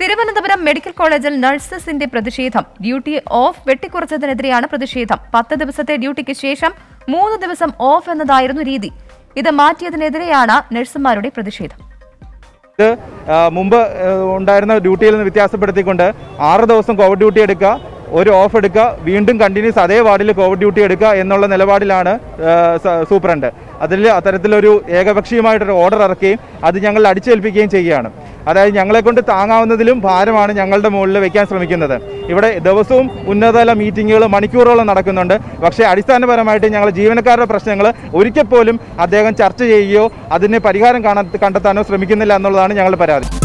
Thiruvananthapuram medical കോളേജിൽ നഴ്സസിന്റെ പ്രതിഷേധം duty of വെട്ടിക്കുറച്ചതിനെതിരെയാണ് പ്രതിഷേധം പത്ത് ദിവസത്തെ ഡ്യൂട്ടിക്ക് ശേഷം മൂന്ന് ദിവസം ഓഫ് എന്നതായിരുന്നു രീതി ഇത് മാറ്റിയതിനെതിരെയാണ് നഴ്സുമാരുടെ പ്രതിഷേധം ഇത് ആ, മുമ്പ് ആ, ഉണ്ടായിരുന്ന ഡ്യൂട്ടിയിൽ നിന്ന് വ്യത്യാസപ്പെടുത്തിക്കൊണ്ട് ആറ് ദിവസം കോവിഡ് ഡ്യൂട്ടി എടുക്കുക ഒരു ഓഫ് എടുക്കുക വീണ്ടും കണ്ടിന്യൂസ് അതേ വാർഡിൽ കോവിഡ് ഡ്യൂട്ടി എടുക്കുക എന്നുള്ള നിലപാടിലാണ് ആ, സ- സൂപ്രണ്ട് അതിൽ അത്തരത്തിലൊരു ഏകപക്ഷീയമായിട്ടൊരു ഓർഡർ ഇറക്കുകയും അത് ഞങ്ങൾ അടിച്ചേൽപ്പിക്കുകയും ചെയ്യുകയാണ് അതായത് ഞങ്ങളെ കൊണ്ട് താങ്ങാവുന്നതിലും ഭാരമാണ് ഞങ്ങളുടെ മുകളിൽ വെക്കാൻ ശ്രമിക്കുന്നത് ഇവിടെ ദിവസവും ഉന്നതതല മീറ്റിങ്ങുകൾ മണിക്കൂറുകളും നടക്കുന്നുണ്ട് പക്ഷേ അടിസ്ഥാനപരമായിട്ട് ഞങ്ങൾ ജീവനക്കാരുടെ പ്രശ്നങ്ങൾ ഒരിക്കൽ പോലും അദ്ദേഹം ചർച്ച ചെയ്യുകയോ അതിന് പരിഹാരം കാണാൻ കണ്ടെത്താനോ ശ്രമിക്കുന്നില്ല എന്നുള്ളതാണ് ഞങ്ങളുടെ പരാതി